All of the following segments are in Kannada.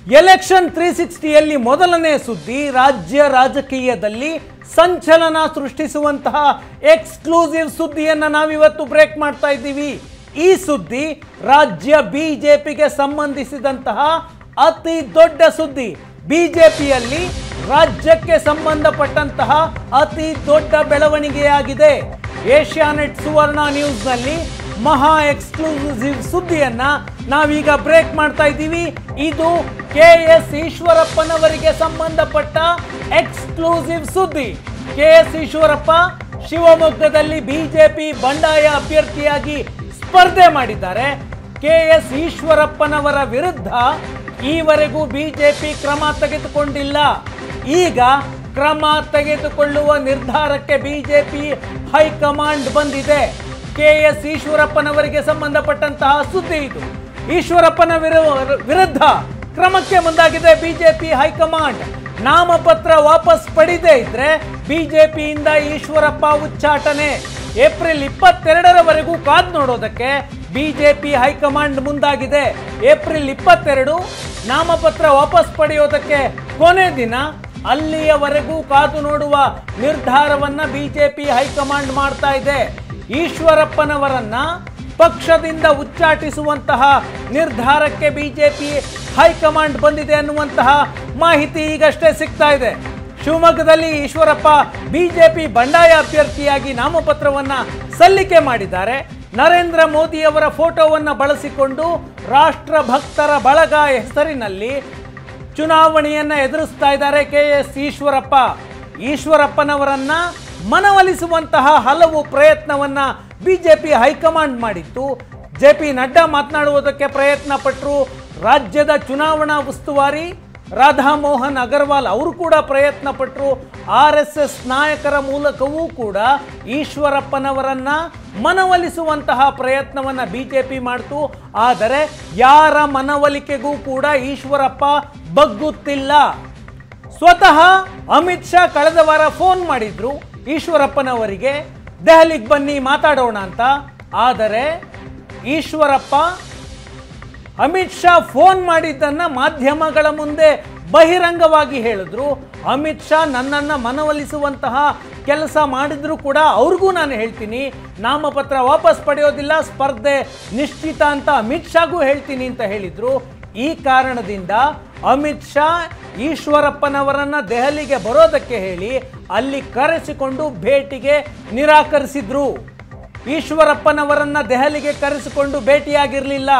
ಎಲೆಕ್ಷನ್ ತ್ರೀ ಸಿಕ್ಸ್ಟಿಯಲ್ಲಿ ಮೊದಲನೇ ಸುದ್ದಿ ರಾಜ್ಯ ರಾಜಕೀಯದಲ್ಲಿ ಸಂಚಲನ ಸೃಷ್ಟಿಸುವಂತಹ ಎಕ್ಸ್ಕ್ಲೂಸಿವ್ ಸುದ್ದಿಯನ್ನು ನಾವಿವತ್ತು ಬ್ರೇಕ್ ಮಾಡ್ತಾ ಇದ್ದೀವಿ ಈ ಸುದ್ದಿ ರಾಜ್ಯ ಬಿಜೆಪಿಗೆ ಸಂಬಂಧಿಸಿದಂತಹ ಅತಿ ದೊಡ್ಡ ಸುದ್ದಿ ಬಿಜೆಪಿಯಲ್ಲಿ ರಾಜ್ಯಕ್ಕೆ ಸಂಬಂಧಪಟ್ಟಂತಹ ಅತಿ ದೊಡ್ಡ ಬೆಳವಣಿಗೆಯಾಗಿದೆ ಏಷ್ಯಾನೆಟ್ ಸುವರ್ಣ ನ್ಯೂಸ್ನಲ್ಲಿ ಮಹಾ ಎಕ್ಸ್ಕ್ಲೂಸಿವ್ ಸುದ್ದಿಯನ್ನ ನಾವೀಗ ಬ್ರೇಕ್ ಮಾಡ್ತಾ ಇದ್ದೀವಿ ಇದು ಕೆ ಎಸ್ ಈಶ್ವರಪ್ಪನವರಿಗೆ ಸಂಬಂಧಪಟ್ಟ ಎಕ್ಸ್ಕ್ಲೂಸಿವ್ ಸುದ್ದಿ ಕೆ ಎಸ್ ಈಶ್ವರಪ್ಪ ಶಿವಮೊಗ್ಗದಲ್ಲಿ ಬಿಜೆಪಿ ಬಂಡಾಯ ಅಭ್ಯರ್ಥಿಯಾಗಿ ಸ್ಪರ್ಧೆ ಮಾಡಿದ್ದಾರೆ ಕೆ ಎಸ್ ಈಶ್ವರಪ್ಪನವರ ವಿರುದ್ಧ ಈವರೆಗೂ ಬಿಜೆಪಿ ಕ್ರಮ ತೆಗೆದುಕೊಂಡಿಲ್ಲ ಈಗ ಕ್ರಮ ತೆಗೆದುಕೊಳ್ಳುವ ನಿರ್ಧಾರಕ್ಕೆ ಬಿಜೆಪಿ ಹೈಕಮಾಂಡ್ ಬಂದಿದೆ ಕೆ ಎಸ್ ಈಶ್ವರಪ್ಪನವರಿಗೆ ಸಂಬಂಧಪಟ್ಟಂತಹ ಸುದ್ದಿ ಇದು ಈಶ್ವರಪ್ಪನ ವಿರು- ವಿರುದ್ಧ ಕ್ರಮಕ್ಕೆ ಮುಂದಾಗಿದೆ ಬಿಜೆಪಿ ಹೈಕಮಾಂಡ್ ನಾಮಪತ್ರ ವಾಪಸ್ ಪಡೆದೇ ಇದ್ರೆ ಬಿಜೆಪಿಯಿಂದ ಈಶ್ವರಪ್ಪ ಉಚ್ಚಾಟನೆ ಏಪ್ರಿಲ್ ಇಪ್ಪತ್ತೆರಡರವರೆಗೂ ಕಾದ್ ನೋಡೋದಕ್ಕೆ ಬಿಜೆಪಿ ಹೈಕಮಾಂಡ್ ಮುಂದಾಗಿದೆ ಏಪ್ರಿಲ್ ಇಪ್ಪತ್ತೆರಡು ನಾಮಪತ್ರ ವಾಪಸ್ ಪಡೆಯೋದಕ್ಕೆ ಕೊನೆ ದಿನ ಅಲ್ಲಿಯವರೆಗೂ ಕಾದು ನೋಡುವ ನಿರ್ಧಾರವನ್ನ ಬಿಜೆಪಿ ಹೈಕಮಾಂಡ್ ಮಾಡ್ತಾ ಇದೆ ಈಶ್ವರಪ್ಪನವರನ್ನ ಪಕ್ಷದಿಂದ ಉಚ್ಚಾಟಿಸುವಂತಹ ನಿರ್ಧಾರಕ್ಕೆ ಬಿಜೆಪಿ ಹೈಕಮಾಂಡ್ ಬಂದಿದೆ ಅನ್ನುವಂತಹ ಮಾಹಿತಿ ಈಗಷ್ಟೇ ಸಿಗ್ತಾ ಇದೆ ಶಿವಮೊಗ್ಗದಲ್ಲಿ ಈಶ್ವರಪ್ಪ ಬಿಜೆಪಿ ಬಂಡಾಯ ಅಭ್ಯರ್ಥಿಯಾಗಿ ನಾಮಪತ್ರವನ್ನ ಸಲ್ಲಿಕೆ ಮಾಡಿದ್ದಾರೆ ನರೇಂದ್ರ ಮೋದಿಯವರ ಫೋಟೋವನ್ನು ಬಳಸಿಕೊಂಡು ರಾಷ್ಟ್ರ ಭಕ್ತರ ಬಳಗ ಹೆಸರಿನಲ್ಲಿ ಚುನಾವಣೆಯನ್ನ ಎದುರಿಸ್ತಾ ಇದ್ದಾರೆ ಕೆ ಎಸ್ ಈಶ್ವರಪ್ಪ ಈಶ್ವರಪ್ಪನವರನ್ನ ಮನವೊಲಿಸುವಂತಹ ಹಲವು ಪ್ರಯತ್ನವನ್ನ ಬಿಜೆಪಿ ಹೈಕಮಾಂಡ್ ಮಾಡಿತ್ತು ಜೆ ಪಿ ನಡ್ಡಾ ಮಾತನಾಡುವುದಕ್ಕೆ ಪ್ರಯತ್ನ ಪಟ್ಟರು ರಾಜ್ಯದ ಚುನಾವಣಾ ಉಸ್ತುವಾರಿ ರಾಧಾಮೋಹನ್ ಅಗರ್ವಾಲ್ ಅವರು ಕೂಡ ಪ್ರಯತ್ನ ಪಟ್ಟರು ಆರ್ ಎಸ್ ಎಸ್ ನಾಯಕರ ಮೂಲಕವೂ ಕೂಡ ಈಶ್ವರಪ್ಪನವರನ್ನ ಮನವೊಲಿಸುವಂತಹ ಪ್ರಯತ್ನವನ್ನ ಬಿಜೆಪಿ ಮಾಡ್ತು ಆದರೆ ಯಾರ ಮನವೊಲಿಕೆಗೂ ಕೂಡ ಈಶ್ವರಪ್ಪ ಬಗ್ಗುತ್ತಿಲ್ಲ ಸ್ವತಃ ಅಮಿತ್ ಶಾ ಕಳೆದ ವಾರ ಫೋನ್ ಮಾಡಿದ್ರು ಈಶ್ವರಪ್ಪನವರಿಗೆ ದೆಹಲಿಗೆ ಬನ್ನಿ ಮಾತಾಡೋಣ ಅಂತ ಆದರೆ ಈಶ್ವರಪ್ಪ ಅಮಿತ್ ಶಾ ಫೋನ್ ಮಾಡಿದ್ದನ್ನ ಮಾಧ್ಯಮಗಳ ಮುಂದೆ ಬಹಿರಂಗವಾಗಿ ಹೇಳಿದ್ರು ಅಮಿತ್ ಶಾ ನನ್ನನ್ನು ಮನವೊಲಿಸುವಂತಹ ಕೆಲಸ ಮಾಡಿದ್ರು ಕೂಡ ಅವ್ರಿಗೂ ನಾನು ಹೇಳ್ತೀನಿ ನಾಮಪತ್ರ ವಾಪಸ್ ಪಡೆಯೋದಿಲ್ಲ ಸ್ಪರ್ಧೆ ನಿಶ್ಚಿತ ಅಂತ ಅಮಿತ್ ಶಾಗೂ ಹೇಳ್ತೀನಿ ಅಂತ ಹೇಳಿದ್ರು ಈ ಕಾರಣದಿಂದ ಅಮಿತ್ ಶಾ ಈಶ್ವರಪ್ಪನವರನ್ನ ದೆಹಲಿಗೆ ಬರೋದಕ್ಕೆ ಹೇಳಿ ಅಲ್ಲಿ ಕರೆಸಿಕೊಂಡು ಭೇಟಿಗೆ ನಿರಾಕರಿಸಿದ್ರು ಈಶ್ವರಪ್ಪನವರನ್ನ ದೆಹಲಿಗೆ ಕರೆಸಿಕೊಂಡು ಭೇಟಿಯಾಗಿರಲಿಲ್ಲ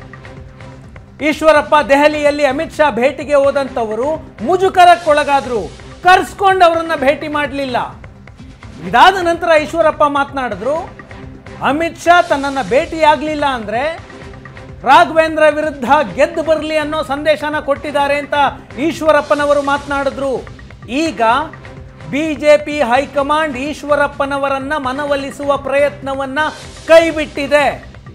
ಈಶ್ವರಪ್ಪ ದೆಹಲಿಯಲ್ಲಿ ಅಮಿತ್ ಶಾ ಭೇಟಿಗೆ ಹೋದಂಥವರು ಮುಜುಕರಕ್ಕೊಳಗಾದ್ರು ಕರ್ಸ್ಕೊಂಡು ಅವರನ್ನ ಭೇಟಿ ಮಾಡಲಿಲ್ಲ ಇದಾದ ನಂತರ ಈಶ್ವರಪ್ಪ ಮಾತನಾಡಿದ್ರು ಅಮಿತ್ ಶಾ ತನ್ನನ್ನು ಭೇಟಿಯಾಗಲಿಲ್ಲ ಅಂದರೆ ರಾಘವೇಂದ್ರ ವಿರುದ್ಧ ಗೆದ್ದು ಬರಲಿ ಅನ್ನೋ ಸಂದೇಶನ ಕೊಟ್ಟಿದ್ದಾರೆ ಅಂತ ಈಶ್ವರಪ್ಪನವರು ಮಾತನಾಡಿದ್ರು ಈಗ ಬಿಜೆಪಿ ಹೈಕಮಾಂಡ್ ಈಶ್ವರಪ್ಪನವರನ್ನ ಮನವೊಲಿಸುವ ಪ್ರಯತ್ನವನ್ನ ಕೈಬಿಟ್ಟಿದೆ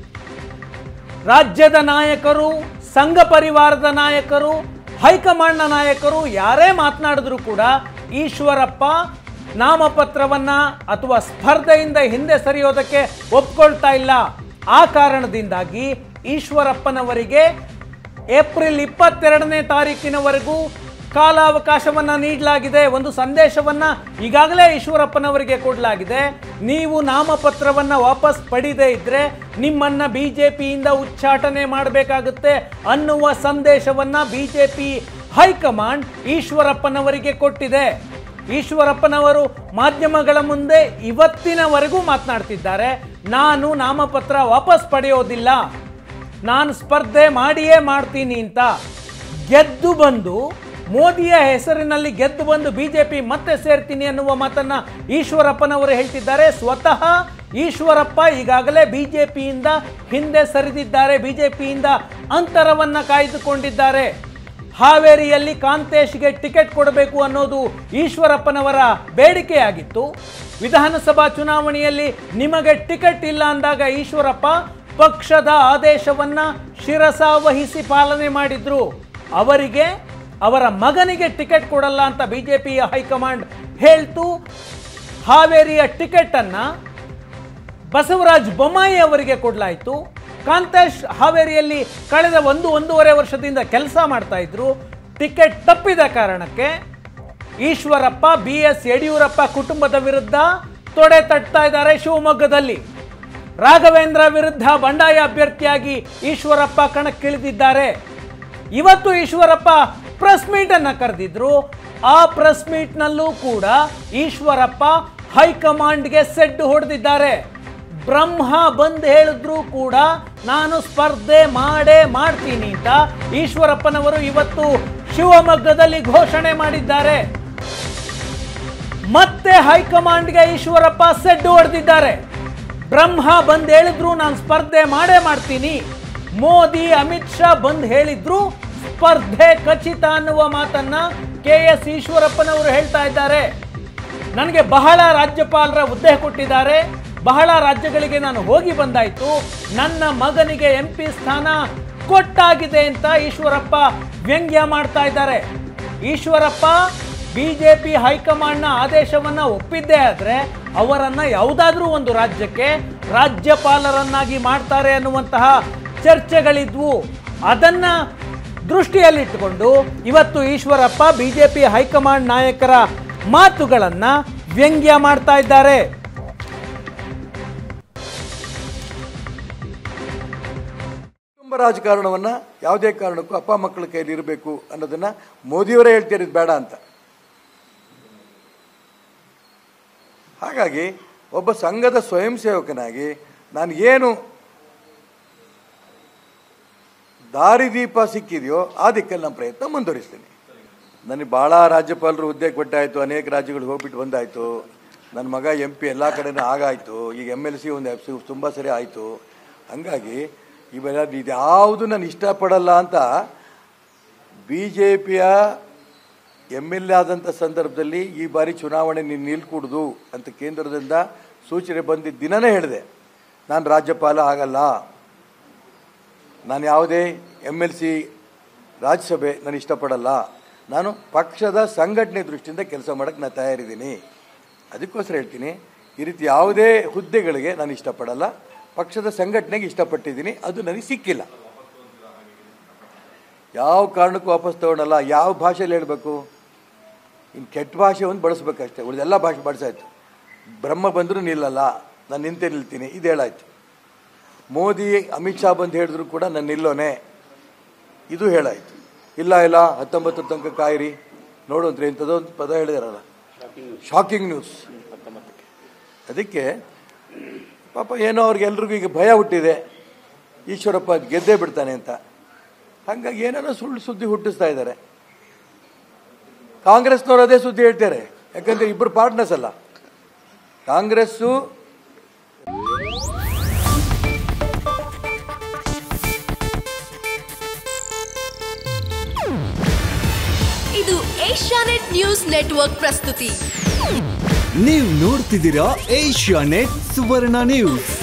ರಾಜ್ಯದ ನಾಯಕರು ಸಂಘ ಪರಿವಾರದ ನಾಯಕರು ಹೈಕಮಾಂಡ್ನ ನಾಯಕರು ಯಾರೇ ಮಾತನಾಡಿದ್ರು ಕೂಡ ಈಶ್ವರಪ್ಪ ನಾಮಪತ್ರವನ್ನ ಅಥವಾ ಸ್ಪರ್ಧೆಯಿಂದ ಹಿಂದೆ ಸರಿಯೋದಕ್ಕೆ ಒಪ್ಕೊಳ್ತಾ ಇಲ್ಲ ಆ ಕಾರಣದಿಂದಾಗಿ ಈಶ್ವರಪ್ಪನವರಿಗೆ ಏಪ್ರಿಲ್ ಇಪ್ಪತ್ತೆರಡನೇ ತಾರೀಕಿನವರೆಗೂ ಕಾಲಾವಕಾಶವನ್ನ ನೀಡಲಾಗಿದೆ ಒಂದು ಸಂದೇಶವನ್ನ ಈಗಾಗಲೇ ಈಶ್ವರಪ್ಪನವರಿಗೆ ಕೊಡಲಾಗಿದೆ ನೀವು ನಾಮಪತ್ರವನ್ನ ವಾಪಸ್ ಪಡೆದೇ ಇದ್ರೆ ನಿಮ್ಮನ್ನ ಬಿಜೆಪಿಯಿಂದ ಉಚ್ಚಾಟನೆ ಮಾಡಬೇಕಾಗುತ್ತೆ ಅನ್ನುವ ಸಂದೇಶವನ್ನ ಬಿಜೆಪಿ ಹೈಕಮಾಂಡ್ ಈಶ್ವರಪ್ಪನವರಿಗೆ ಕೊಟ್ಟಿದೆ ಈಶ್ವರಪ್ಪನವರು ಮಾಧ್ಯಮಗಳ ಮುಂದೆ ಇವತ್ತಿನವರೆಗೂ ಮಾತನಾಡ್ತಿದ್ದಾರೆ ನಾನು ನಾಮಪತ್ರ ವಾಪಸ್ ಪಡೆಯೋದಿಲ್ಲ ನಾನು ಸ್ಪರ್ಧೆ ಮಾಡಿಯೇ ಮಾಡ್ತೀನಿ ಅಂತ ಗೆದ್ದು ಬಂದು ಮೋದಿಯ ಹೆಸರಿನಲ್ಲಿ ಗೆದ್ದು ಬಂದು ಬಿಜೆಪಿ ಮತ್ತೆ ಸೇರ್ತೀನಿ ಅನ್ನುವ ಮಾತನ್ನ ಈಶ್ವರಪ್ಪನವರು ಹೇಳ್ತಿದ್ದಾರೆ ಸ್ವತಃ ಈಶ್ವರಪ್ಪ ಈಗಾಗಲೇ ಬಿಜೆಪಿಯಿಂದ ಹಿಂದೆ ಸರಿದಿದ್ದಾರೆ ಬಿಜೆಪಿಯಿಂದ ಅಂತರವನ್ನ ಕಾಯ್ದುಕೊಂಡಿದ್ದಾರೆ ಹಾವೇರಿಯಲ್ಲಿ ಕಾಂತೇಶ್ಗೆ ಟಿಕೆಟ್ ಕೊಡಬೇಕು ಅನ್ನೋದು ಈಶ್ವರಪ್ಪನವರ ಬೇಡಿಕೆಯಾಗಿತ್ತು ವಿಧಾನಸಭಾ ಚುನಾವಣೆಯಲ್ಲಿ ನಿಮಗೆ ಟಿಕೆಟ್ ಇಲ್ಲ ಅಂದಾಗ ಈಶ್ವರಪ್ಪ ಪಕ್ಷದ ಆದೇಶವನ್ನ ಶಿರಸಾವಹಿಸಿ ಪಾಲನೆ ಮಾಡಿದ್ರು ಅವರಿಗೆ ಅವರ ಮಗನಿಗೆ ಟಿಕೆಟ್ ಕೊಡಲ್ಲ ಅಂತ ಬಿಜೆಪಿಯ ಹೈಕಮಾಂಡ್ ಹೇಳ್ತು ಹಾವೇರಿಯ ಟಿಕೆಟ್ ಅನ್ನ ಬಸವರಾಜ ಬೊಮ್ಮಾಯಿ ಅವರಿಗೆ ಕೊಡಲಾಯಿತು ಕಾಂತೇಶ್ ಹಾವೇರಿಯಲ್ಲಿ ಕಳೆದ ಒಂದು ಒಂದೂವರೆ ವರ್ಷದಿಂದ ಕೆಲಸ ಮಾಡ್ತಾ ಇದ್ರು ಟಿಕೆಟ್ ತಪ್ಪಿದ ಕಾರಣಕ್ಕೆ ಈಶ್ವರಪ್ಪ ಬಿ ಎಸ್ ಯಡಿಯೂರಪ್ಪ ಕುಟುಂಬದ ವಿರುದ್ಧ ತೊಡೆ ತಟ್ತಾ ಇದ್ದಾರೆ ಶಿವಮೊಗ್ಗದಲ್ಲಿ ರಾಘವೇಂದ್ರ ವಿರುದ್ಧ ಬಂಡಾಯ ಅಭ್ಯರ್ಥಿಯಾಗಿ ಈಶ್ವರಪ್ಪ ಕಣಕ್ಕಿಳಿದಿದ್ದಾರೆ ಇವತ್ತು ಈಶ್ವರಪ್ಪ ಪ್ರೆಸ್ ಮೀಟ್ ಅನ್ನ ಕರೆದಿದ್ರು ಆ ಪ್ರೆಸ್ ಮೀಟ್ ನಲ್ಲೂ ಕೂಡ ಈಶ್ವರಪ್ಪ ಹೈಕಮಾಂಡ್ಗೆ ಸೆಡ್ಡು ಹೊಡೆದಿದ್ದಾರೆ ಬ್ರಹ್ಮ ಬಂದ್ ಹೇಳಿದ್ರು ಕೂಡ ನಾನು ಸ್ಪರ್ಧೆ ಮಾಡೇ ಮಾಡ್ತೀನಿ ಅಂತ ಈಶ್ವರಪ್ಪನವರು ಇವತ್ತು ಶಿವಮೊಗ್ಗದಲ್ಲಿ ಘೋಷಣೆ ಮಾಡಿದ್ದಾರೆ ಮತ್ತೆ ಹೈಕಮಾಂಡ್ಗೆ ಈಶ್ವರಪ್ಪ ಸೆಡ್ಡು ಹೊಡೆದಿದ್ದಾರೆ ಬ್ರಹ್ಮ ಬಂದ್ ಹೇಳಿದ್ರು ನಾನು ಸ್ಪರ್ಧೆ ಮಾಡೇ ಮಾಡ್ತೀನಿ ಮೋದಿ ಅಮಿತ್ ಶಾ ಬಂದ್ ಹೇಳಿದ್ರು ಸ್ಪರ್ಧೆ ಖಚಿತ ಅನ್ನುವ ಮಾತನ್ನ ಕೆ ಎಸ್ ಈಶ್ವರಪ್ಪನವರು ಹೇಳ್ತಾ ಇದ್ದಾರೆ ನನಗೆ ಬಹಳ ರಾಜ್ಯಪಾಲರ ಹುದ್ದೆ ಕೊಟ್ಟಿದ್ದಾರೆ ಬಹಳ ರಾಜ್ಯಗಳಿಗೆ ನಾನು ಹೋಗಿ ಬಂದಾಯ್ತು ನನ್ನ ಮಗನಿಗೆ ಎಂ ಪಿ ಸ್ಥಾನ ಕೊಟ್ಟಾಗಿದೆ ಅಂತ ಈಶ್ವರಪ್ಪ ವ್ಯಂಗ್ಯ ಮಾಡ್ತಾ ಇದ್ದಾರೆ ಈಶ್ವರಪ್ಪ ಬಿಜೆಪಿ ಹೈಕಮಾಂಡ್ನ ಆದೇಶವನ್ನ ಒಪ್ಪಿದ್ದೇ ಆದ್ರೆ ಅವರನ್ನ ಯಾವುದಾದ್ರೂ ಒಂದು ರಾಜ್ಯಕ್ಕೆ ರಾಜ್ಯಪಾಲರನ್ನಾಗಿ ಮಾಡ್ತಾರೆ ಅನ್ನುವಂತಹ ಚರ್ಚೆಗಳಿದ್ವು ಅದನ್ನ ದೃಷ್ಟಿಯಲ್ಲಿಟ್ಟುಕೊಂಡು ಇವತ್ತು ಈಶ್ವರಪ್ಪ ಬಿಜೆಪಿ ಹೈಕಮಾಂಡ್ ನಾಯಕರ ಮಾತುಗಳನ್ನ ವ್ಯಂಗ್ಯ ಮಾಡ್ತಾ ಇದ್ದಾರೆ ಕುಟುಂಬ ರಾಜಕಾರಣವನ್ನ ಯಾವುದೇ ಕಾರಣಕ್ಕೂ ಅಪ್ಪ ಮಕ್ಕಳ ಕೈಲಿ ಇರಬೇಕು ಅನ್ನೋದನ್ನ ಮೋದಿಯವರೇ ಹೇಳ್ತಾರೆ ಇದು ಬೇಡ ಅಂತ ಹಾಗಾಗಿ ಒಬ್ಬ ಸಂಘದ ಸ್ವಯಂ ಸೇವಕನಾಗಿ ನಾನು ಏನು ದಾರಿದೀಪ ಸಿಕ್ಕಿದೆಯೋ ಆ ದಿಕ್ಕಲ್ಲಿ ನಮ್ಮ ಪ್ರಯತ್ನ ಮುಂದುವರಿಸ್ತೀನಿ ನನಗೆ ಭಾಳ ರಾಜ್ಯಪಾಲರು ಹುದ್ದೆ ಕೊಟ್ಟಾಯಿತು ಅನೇಕ ರಾಜ್ಯಗಳಿಗೆ ಹೋಗ್ಬಿಟ್ಟು ಬಂದಾಯಿತು ನನ್ನ ಮಗ ಎಂ ಪಿ ಎಲ್ಲ ಕಡೆನೂ ಆಗಾಯಿತು ಈಗ ಎಮ್ ಎಲ್ ಸಿ ಒಂದು ಎಫ್ ಸಿ ತುಂಬ ಸರಿ ಆಯಿತು ಹಂಗಾಗಿ ಇವೆಲ್ಲ ಇದ್ಯಾವುದು ನಾನು ಇಷ್ಟಪಡಲ್ಲ ಅಂತ ಬಿ ಜೆ ಪಿಯ ಎಮ್ ಎಲ್ ಎ ಆದಂಥ ಸಂದರ್ಭದಲ್ಲಿ ಈ ಬಾರಿ ಚುನಾವಣೆ ನೀನು ನಿಲ್ಕೂಡ್ದು ಅಂತ ಕೇಂದ್ರದಿಂದ ಸೂಚನೆ ಬಂದಿದ್ದ ದಿನನೇ ಹೇಳಿದೆ ನಾನು ರಾಜ್ಯಪಾಲ ಆಗಲ್ಲ ನಾನು ಯಾವುದೇ ಎಮ್ ಎಲ್ ಸಿ ರಾಜ್ಯಸಭೆ ನಾನು ಇಷ್ಟಪಡಲ್ಲ ನಾನು ಪಕ್ಷದ ಸಂಘಟನೆ ದೃಷ್ಟಿಯಿಂದ ಕೆಲಸ ಮಾಡೋಕ್ಕೆ ನಾನು ತಯಾರಿದ್ದೀನಿ ಅದಕ್ಕೋಸ್ಕರ ಹೇಳ್ತೀನಿ ಈ ರೀತಿ ಯಾವುದೇ ಹುದ್ದೆಗಳಿಗೆ ನಾನು ಇಷ್ಟಪಡಲ್ಲ ಪಕ್ಷದ ಸಂಘಟನೆಗೆ ಇಷ್ಟಪಟ್ಟಿದ್ದೀನಿ ಅದು ನನಗೆ ಸಿಕ್ಕಿಲ್ಲ ಯಾವ ಕಾರಣಕ್ಕೂ ವಾಪಸ್ ತಗೊಳಲ್ಲ ಯಾವ ಭಾಷೆಯಲ್ಲಿ ಹೇಳಬೇಕು ಇನ್ನು ಕೆಟ್ಟ ಭಾಷೆ ಒಂದು ಬಳಸ್ಬೇಕಷ್ಟೇ ಉಳಿದೆಲ್ಲ ಭಾಷೆ ಬಳಸಾಯ್ತು ಬ್ರಹ್ಮ ಬಂದರೂ ನಿಲ್ಲಲ್ಲ ನಾನು ನಿಂತೇ ನಿಲ್ತೀನಿ ಇದು ಹೇಳಾಯ್ತು ಮೋದಿ ಅಮಿತ್ ಶಾ ಬಂದು ಹೇಳಿದ್ರು ಕೂಡ ನಾನು ನಿಲ್ಲೋನೆ ಇದು ಹೇಳಾಯ್ತು ಇಲ್ಲ ಇಲ್ಲ ಹತ್ತೊಂಬತ್ತರ ತನಕ ಕಾಯಿರಿ ನೋಡು ಅಂದ್ರೆ ಇಂಥದ್ದು ಒಂದು ಪದ ಹೇಳಿದಾರಲ್ಲ ಶಾಕಿಂಗ್ ನ್ಯೂಸ್ ಅದಕ್ಕೆ ಪಾಪ ಏನೋ ಅವ್ರಿಗೆಲ್ರಿಗೂ ಈಗ ಭಯ ಹುಟ್ಟಿದೆ ಈಶ್ವರಪ್ಪ ಗೆದ್ದೇ ಬಿಡ್ತಾನೆ ಅಂತ ಹಾಗಾಗಿ ಏನೇನೋ ಸುಳ್ಳು ಸುದ್ದಿ ಹುಟ್ಟಿಸ್ತಾ ಇದ್ದಾರೆ ಕಾಂಗ್ರೆಸ್ನವ್ರು ಅದೇ ಸುದ್ದಿ ಹೇಳ್ತಾರೆ ಯಾಕಂದ್ರೆ ಇಬ್ಬರು ಪಾರ್ಟ್ನರ್ಸ್ ಅಲ್ಲ ಕಾಂಗ್ರೆಸ್ಸು ಇದು ಏಷ್ಯಾನೆಟ್ ನ್ಯೂಸ್ ನೆಟ್ವರ್ಕ್ ಪ್ರಸ್ತುತಿ ನೀವು ನೋಡ್ತಿದ್ದೀರಾ ಏಷ್ಯಾ ನೆಟ್ ಸುವರ್ಣ ನ್ಯೂಸ್